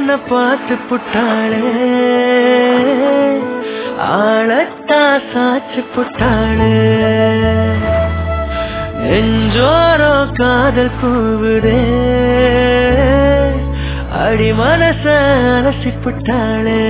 என்ன பார்த்து புட்டாளே ஆளத்தா சாச்சு புட்டாளே நெஞ்சோரோ காதல் கூவுதே அடி மனச அலசி புட்டாளே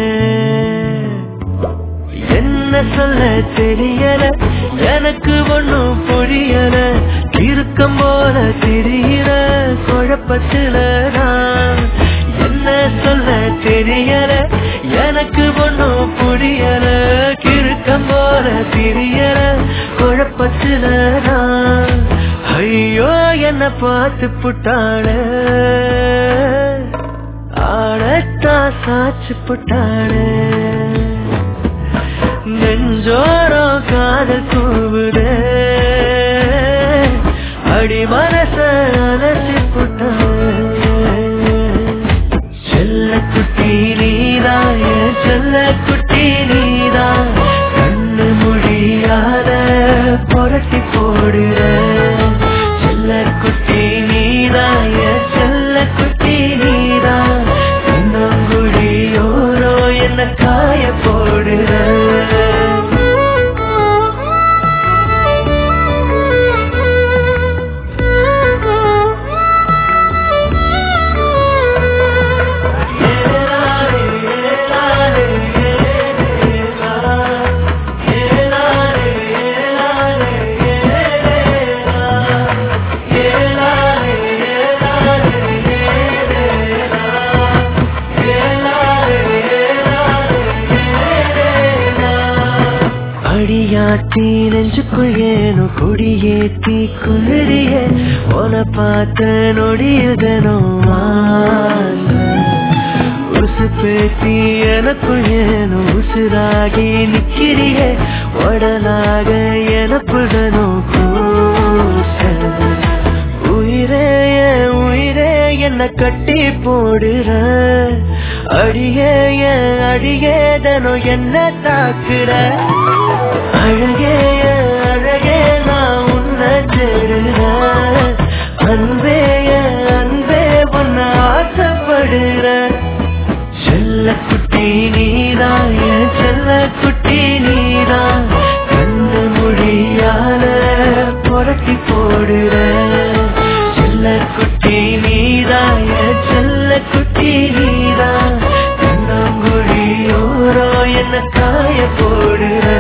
என்ன சொல்ல தெரியல எனக்கு ஒண்ணும் புரியல இருக்கம் போல தெரியல குழப்பத்துல நான் என்ன சொல்ல தெரியல எனக்கு ஒண்ணும் புரியல கிறுக்கம் போல தெரியல குழப்பத்துல நான் ஐயோ என்ன பார்த்து புட்டாள ஆடத்தா சாச்சு புட்டாளே நெஞ்சோரோ காதல் கூவுதே அடி மனச அலசி புட்ட செல்ல குட்டி நீதான் என் செல்ல குட்டி நீதான் கண்ணு மொழியாத புரட்டி போடுற செல்ல குட்டி நீதான் என் செல்ல குட்டி நீதான் கண்ணங்குழியோரோ என்ன காய போடுற அடியாத்தி நெஞ்சுக்குள் ஏனோ கொடியேத்தி குளிரிய உன பார்த்த நொடியதனோ உசு பேத்தி எனக்குள் ஏனோ உசுராகி நிக்கிறிய உடலாக எனக்குடனோ கூசல் உயிரே என் உயிரே என்ன கட்டி போடுற அடியே என் அடியேதனோ என்ன தாக்குற அழகே என் அழகே நான் உன்னை தேடுற அன்பே என் அன்பே உன்னை ஆசைப்படுற செல்ல குட்டி நீதான் என் செல்ல குட்டி நீதான் கண்ணு மொழியால புரட்டி போடுற செல்ல குட்டி நீதான் என் செல்ல குட்டி நீதான் கண்ணங்குழியோரோ என்ன காய போடுற